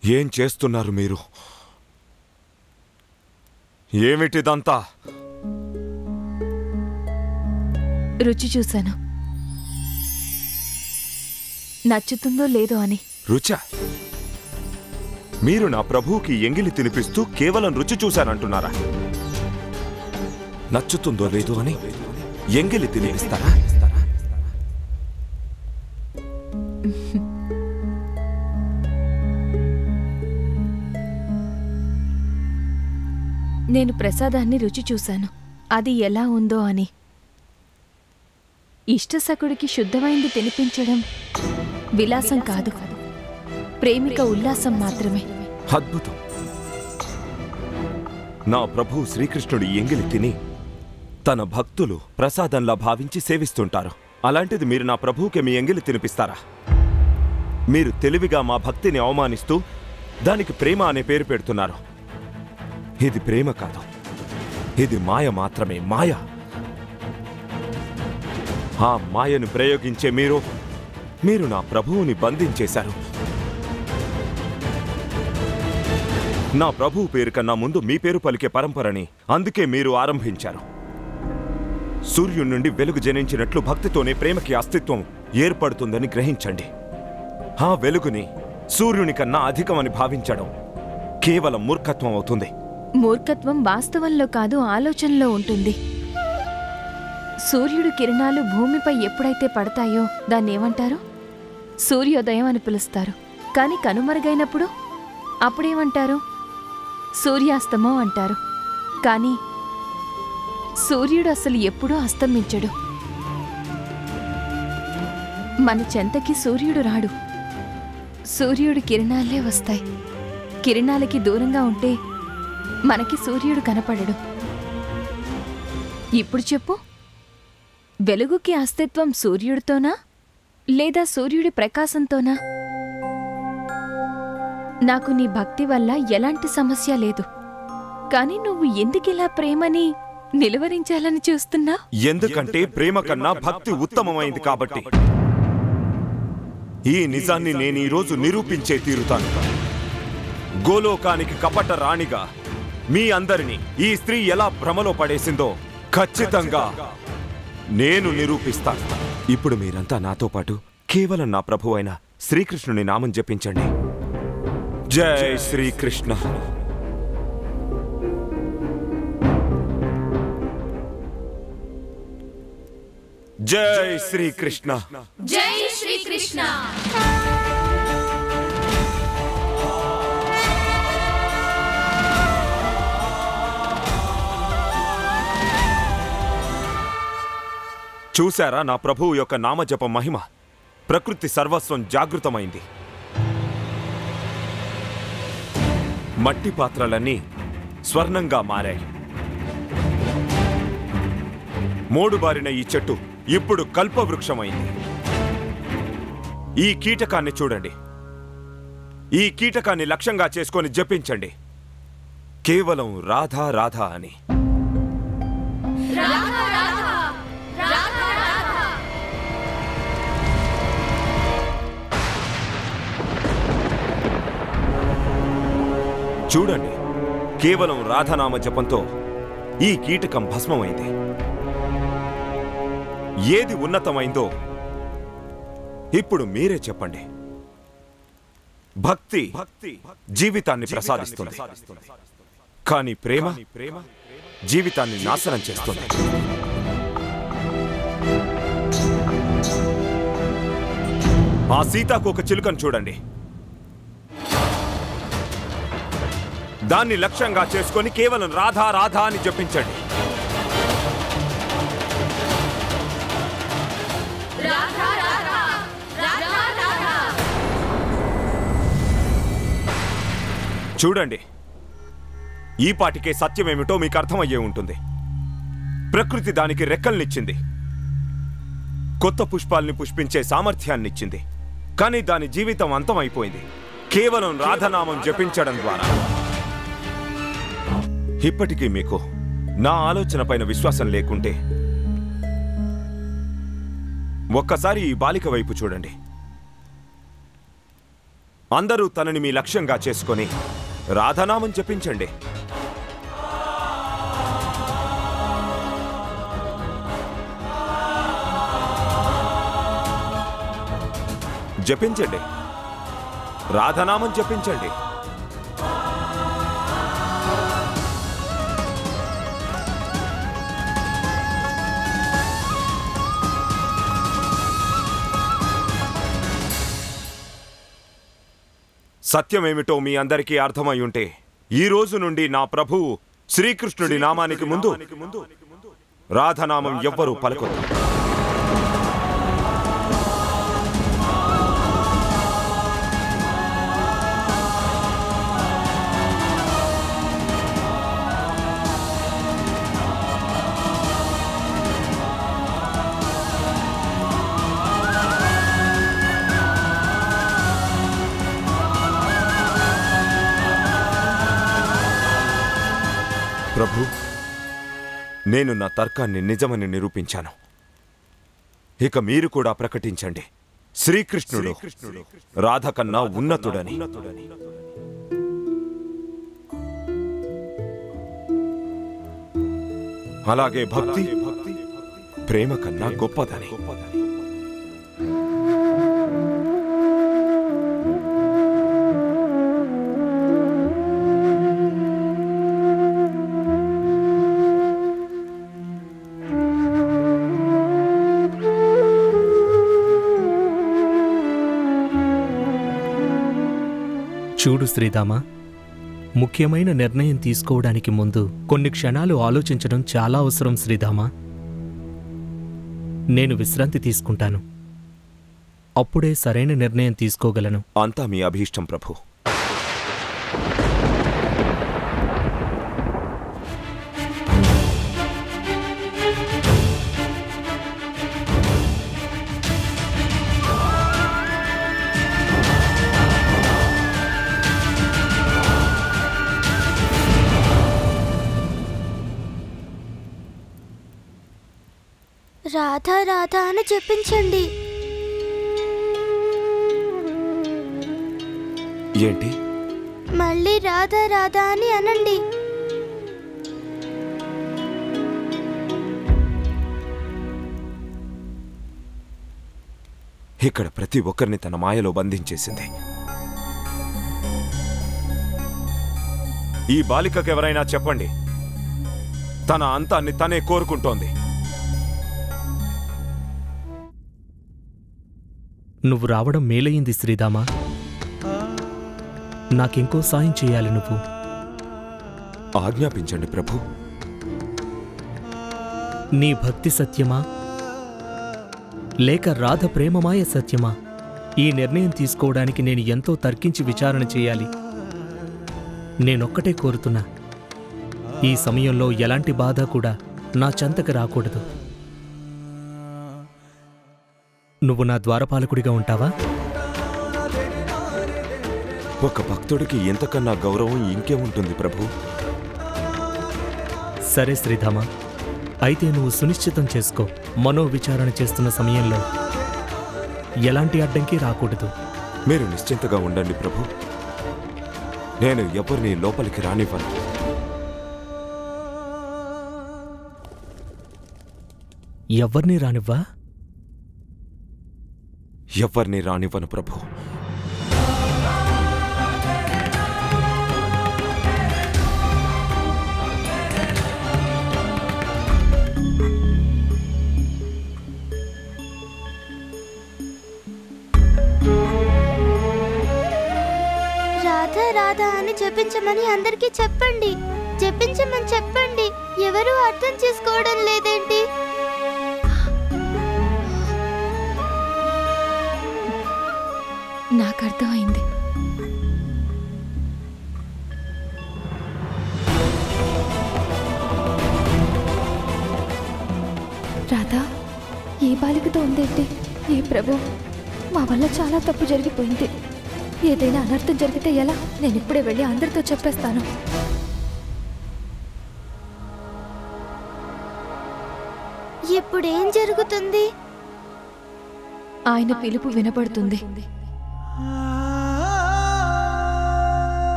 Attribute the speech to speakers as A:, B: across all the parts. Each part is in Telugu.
A: ఏం చేస్తున్నారు మీరు ఏమిటిదంతా
B: రుచి చూశాను నచ్చుతుందో లేదో అని
A: రుచ మీరు నా ప్రభువుకి ఎంగిలి తినిపిస్తూ కేవలం రుచి చూశానంటున్నారా నచ్చుతుందో లేదో అని ఎంగిలి తినిపిస్తారా
B: నేను ప్రసాదాన్ని రుచి చూశాను అది ఎలా ఉందో అని ఇష్టసకుడికి శుద్ధమైంది తినిపించడం విలాసం కాదు ప్రేమిక ఉల్లాసం మాత్రమే
A: అద్భుతం నా ప్రభు శ్రీకృష్ణుడి ఎంగిలి తిని తన భక్తులు ప్రసాదంలా భావించి సేవిస్తుంటారు అలాంటిది మీరు నా ప్రభువుకి మీ ఎంగిలి తినిపిస్తారా మీరు తెలివిగా మా భక్తిని అవమానిస్తూ దానికి ప్రేమ అనే పేరు పెడుతున్నారు ఇది ప్రేమ కాదు ఇది మాయ మాత్రమే మాయ ఆ మాయను ప్రయోగించే మీరు మీరు నా ప్రభువుని బంధించేశారు నా ప్రభువు పేరు కన్నా ముందు మీ పేరు పలికే పరంపరని అందుకే మీరు ఆరంభించారు సూర్యుడి నుండి వెలుగు జనించినట్లు భక్తితోనే ప్రేమకి అస్తిత్వం ఏర్పడుతుందని గ్రహించండి ఆ వెలుగుని సూర్యుని కన్నా అధికమని భావించడం కేవలం మూర్ఖత్వం అవుతుంది
B: మూర్ఖత్వం వాస్తవంలో కాదు ఆలోచనలో ఉంటుంది సూర్యుడు కిరణాలు భూమిపై ఎప్పుడైతే పడతాయో దాన్ని ఏమంటారు సూర్యోదయం అని పిలుస్తారు కానీ కనుమరుగైనప్పుడు అప్పుడేమంటారు సూర్యాస్తమం అంటారు కానీ సూర్యుడు అసలు ఎప్పుడూ అస్తమించడు మన చెంతకి సూర్యుడు రాడు సూర్యుడు కిరణాలే వస్తాయి కిరణాలకి దూరంగా ఉంటే మనకి సూర్యుడు కనపడడు ఇప్పుడు చెప్పు వెలుగుకి అస్తిత్వం సూర్యుడితోనా లేదా సూర్యుడి ప్రకాశంతోనా నాకు నీ భక్తి వల్ల ఎలాంటి సమస్య లేదు కానీ నువ్వు ఎందుకిలా ప్రేమని నిలువరించాలని చూస్తున్నా
A: ఎందుకంటే ప్రేమ కన్నా భక్తి ఉత్తమమైంది కాబట్టి ఈ నిజాన్ని నేను ఈరోజు నిరూపించే తీరుతాను గోలోకానికి కపట రాణిగా మీ అందరినీ ఈ స్త్రీ ఎలా భ్రమలో పడేసిందో ఖచ్చితంగా నేను నిరూపిస్తాను ఇప్పుడు మీరంతా నాతో పాటు కేవలం నా ప్రభు అయిన శ్రీకృష్ణుని నామం జపించండి జై శ్రీకృష్ణ జై శ్రీకృష్ణ
C: జై శ్రీకృష్ణ
A: చూశారా నా ప్రభువు యొక్క నామజప మహిమ ప్రకృతి సర్వస్వం జాగృతమైంది మట్టి పాత్రలన్నీ స్వర్ణంగా మారాయి మోడుబారిన ఈ చెట్టు ఇప్పుడు కల్పవృక్షమైంది ఈ కీటకాన్ని చూడండి ఈ కీటకాన్ని లక్ష్యంగా చేసుకొని జపించండి కేవలం రాధా రాధా అని చూడండి కేవలం రాధనామ జపంతో ఈ కీటకం భస్మమైంది ఏది ఉన్నతమైందో ఇప్పుడు మీరే చెప్పండి భక్తి భక్తి జీవితాన్ని ప్రసాదిస్తుంది కానీ ప్రేమ ప్రేమ జీవితాన్ని నాశనం చేస్తుంది ఆ సీతాకోక చిలుకను చూడండి దాన్ని లక్ష్యంగా చేసుకొని కేవలం రాధా రాధా అని జపించండి చూడండి ఈ పాటికే సత్యమేమిటో మీకు అర్థమయ్యే ఉంటుంది ప్రకృతి దానికి రెక్కల్నిచ్చింది కొత్త పుష్పాల్ని పుష్పించే సామర్థ్యాన్నిచ్చింది కానీ దాని జీవితం అంతమైపోయింది కేవలం రాధనామం జపించడం ద్వారా ఇప్పటికీ మీకు నా ఆలోచన పైన విశ్వాసం లేకుంటే ఒక్కసారి ఈ బాలిక వైపు చూడండి అందరూ తనని మీ లక్ష్యంగా చేసుకొని రాధనామం జపించండి జపించండి రాధనామం జపించండి సత్యమేమిటో మీ అందరికీ అర్థమై ఉంటే ఈ రోజు నుండి నా ప్రభువు శ్రీకృష్ణుడి నామానికి ముందు రాధనామం ఎవ్వరూ పలకొద్దు ప్రభు నేను నా తర్కాన్ని నిజమని నిరూపించాను ఇక మీరు కూడా ప్రకటించండి శ్రీకృష్ణుడు రాధ కన్నా ఉన్నతుడని అలాగే భక్తి ప్రేమ కన్నా గొప్పదని
D: చూడు శ్రీదామా ముఖ్యమైన నిర్ణయం తీసుకోవడానికి ముందు కొన్ని క్షణాలు ఆలోచించడం చాలా అవసరం శ్రీదామా నేను విశ్రాంతి తీసుకుంటాను అప్పుడే సరైన నిర్ణయం తీసుకోగలను
A: అంతా మీ అభీష్టం ప్రభు
E: రాధా రాధా అని చెప్పించండి
A: ఏంటి
E: మళ్ళీ రాధా రాధా అని అనండి
A: ఇక్కడ ప్రతి ఒక్కరిని తన మాయలో బంధించేసింది ఈ బాలికకు ఎవరైనా చెప్పండి తన అంతాన్ని తనే కోరుకుంటోంది
D: నువ్వు రావడం మేలయింది శ్రీదామా నాకింకో సాయం చేయాలి నువ్వు
A: ఆజ్ఞాపించండి ప్రభు
D: నీ భక్తి సత్యమా లేక రాధ ప్రేమమాయ సత్యమా ఈ నిర్ణయం తీసుకోవడానికి నేను ఎంతో తర్కించి విచారణ చేయాలి నేనొక్కటే కోరుతున్నా ఈ సమయంలో ఎలాంటి బాధ కూడా నా చెంతకు రాకూడదు నువ్వు నా ద్వారపాలకుడిగా ఉంటావా
A: ఒక భక్తుడికి ఎంతకన్నా గౌరవం ఇంకేముంటుంది ప్రభు
D: సరే శ్రీధామ అయితే నువ్వు సునిశ్చితం చేసుకో మనోవిచారణ చేస్తున్న సమయంలో ఎలాంటి అడ్డంకి రాకూడదు
A: మీరు నిశ్చింతగా ఉండండి ప్రభు నేను ఎవరిని లోపలికి రానివ్వను
D: ఎవ్వరినీ రానివ్వా
A: ఎవరిని రానివ్వను ప్రభు
E: రాధా రాధా అని జపించమని అందరికీ చెప్పండి జపించమని చెప్పండి ఎవరు అర్థం చేసుకోవడం లేదేంటి
B: నాకు అర్థమైంది రాధా ఏ బాలికతో ఉందేంటి ఏ ప్రభు మా వల్ల చాలా తప్పు జరిగిపోయింది ఏదైనా అనర్థం జరిగితే ఎలా నేను ఇప్పుడే వెళ్ళి అందరితో చెప్పేస్తాను
E: ఇప్పుడు ఏం జరుగుతుంది
B: ఆయన పిలుపు వినపడుతుంది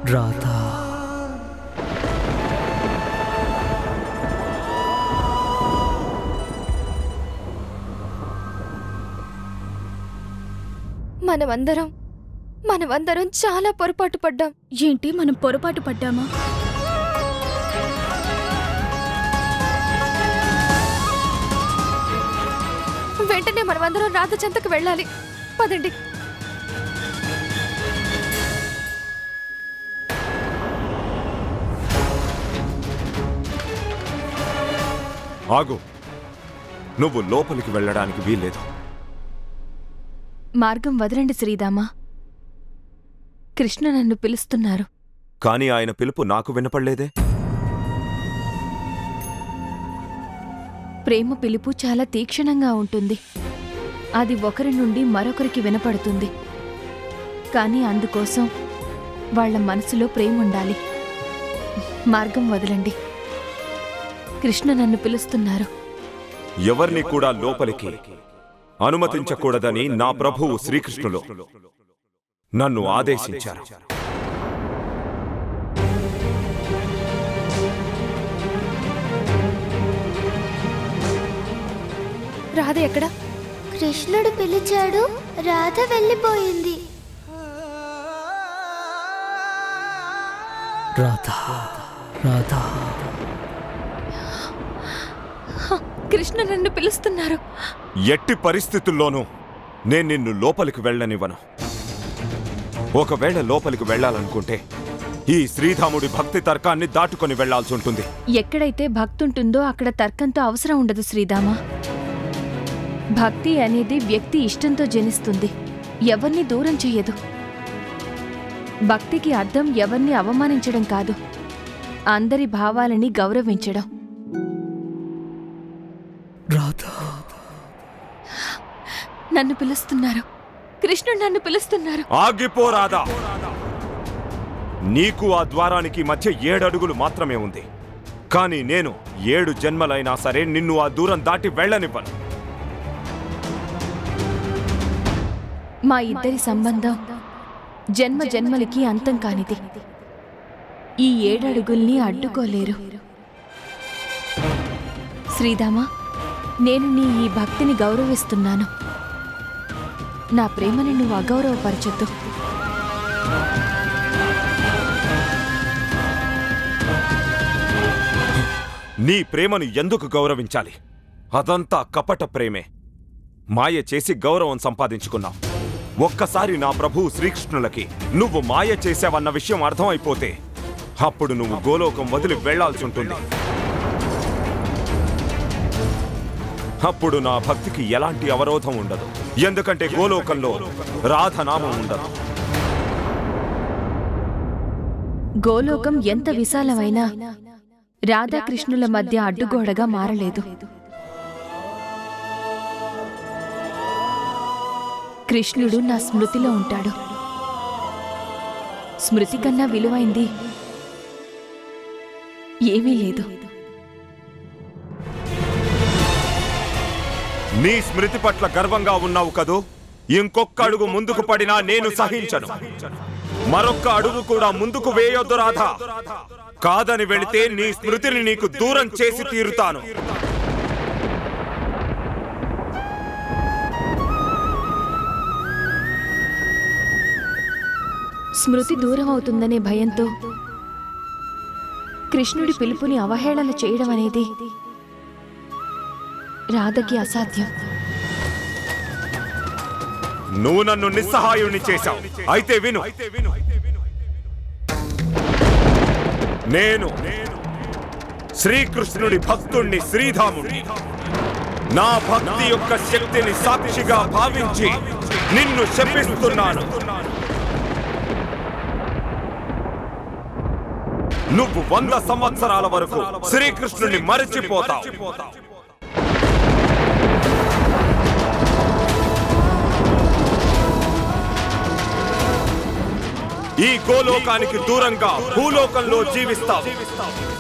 D: రాధా
B: మనమందరం మనమందరం చాలా పొరపాటు పడ్డాం
C: ఏంటి మనం పొరపాటు పడ్డామా
B: వెంటనే మనమందరం రాధ చెంతకు వెళ్ళాలి పదండి
A: ఆగు నువ్వు లోపలికి వెళ్ళడానికి వీల్లేదు
C: మార్గం వదలండి శ్రీదామా కృష్ణ నన్ను పిలుస్తున్నారు
A: కానీ ఆయన పిలుపు నాకు వినపడలేదే
C: ప్రేమ పిలుపు చాలా తీక్షణంగా ఉంటుంది అది ఒకరి నుండి మరొకరికి వినపడుతుంది కానీ అందుకోసం వాళ్ళ మనసులో ప్రేమ ఉండాలి మార్గం వదలండి కృష్ణ నన్ను పిలుస్తున్నారు
A: ఎవరిని కూడా లోపలికి అనుమతించకూడదని నా ప్రభువు శ్రీకృష్ణులు నన్ను ఆదేశించారు
B: రాధ ఎక్కడ
E: కృష్ణుడు పిలిచాడు రాధ వెళ్ళిపోయింది
D: రాధా రాధా
C: కృష్ణ నన్ను పిలుస్తున్నారు
A: ఎట్టి పరిస్థితుల్లోనూ నేను నిన్ను లోపలికి వెళ్ళనివ్వను ఒకవేళ లోపలికి వెళ్ళాలనుకుంటే ఈ శ్రీధాముడి భక్తి తర్కాన్ని దాటుకొని వెళ్లాల్సి ఉంటుంది
C: ఎక్కడైతే భక్తుంటుందో అక్కడ తర్కంతో అవసరం ఉండదు శ్రీదామా భక్తి అనేది వ్యక్తి ఇష్టంతో జనిస్తుంది ఎవరిని దూరం చెయ్యదు భక్తికి అర్థం ఎవరిని అవమానించడం కాదు అందరి భావాలని గౌరవించడం
D: రాధా
C: నన్ను పిలుస్తున్నారు కృష్ణుడు నన్ను పిలుస్తున్నారు
A: ఆగిపోరాదా నీకు ఆ ద్వారానికి మధ్య ఏడడుగులు మాత్రమే ఉంది కానీ నేను ఏడు జన్మలైనా సరే నిన్ను ఆ దూరం దాటి వెళ్ళనివ్వను
C: మా ఇద్దరి సంబంధం జన్మ జన్మలకి అంతం కానిది ఈ ఏడడుగుల్ని అడ్డుకోలేరు శ్రీదామా నేను నీ ఈ భక్తిని గౌరవిస్తున్నాను నా ప్రేమని నువ్వు అగౌరవపరచొద్దు
A: నీ ప్రేమను ఎందుకు గౌరవించాలి అదంతా కపట ప్రేమే మాయ చేసి గౌరవం సంపాదించుకున్నావు ఒక్కసారి నా ప్రభువు శ్రీకృష్ణులకి నువ్వు మాయ చేశావన్న విషయం అర్థమైపోతే అప్పుడు నువ్వు గోలోకం వదిలి వెళ్లాల్సి ఉంటుంది అప్పుడు నా భక్తికి ఎలాంటి అవరోధం ఉండదు ఎందుకంటే గోలోకంలో రాధనామం ఉండదు
C: గోలోకం ఎంత విశాలమైనా రాధాకృష్ణుల మధ్య అడ్డుగోడగా మారలేదు కృష్ణుడు నా స్మృతిలో ఉంటాడు స్మృతి కన్నా విలువైంది ఏమీ లేదు
A: నీ స్మృతి పట్ల గర్వంగా ఉన్నావు కదూ ఇంకొక్క అడుగు ముందుకు పడినా నేను సహించను మరొక్క అడుగు కూడా ముందుకు వేయొద్దు రాధా కాదని వెళితే నీ స్మృతిని నీకు దూరం చేసి తీరుతాను
C: స్మృతి దూరం అవుతుందనే భయంతో కృష్ణుడి పిలుపుని అవహేళన చేయడం అనేది రాధకి అసాధ్యం
A: నువ్వు నన్ను నిస్సహాయుణ్ణి చేశావు అయితే విను నేను శ్రీకృష్ణుడి భక్తుణ్ణి శ్రీధాముణ్ణి నా భక్తి యొక్క శక్తిని సాక్షిగా భావించి నిన్ను శపిస్తున్నాను నువ్వు వంద సంవత్సరాల వరకు శ్రీకృష్ణుని మరచిపోతావు ఈ గోలోకానికి దూరంగా భూలోకంలో జీవిస్తావు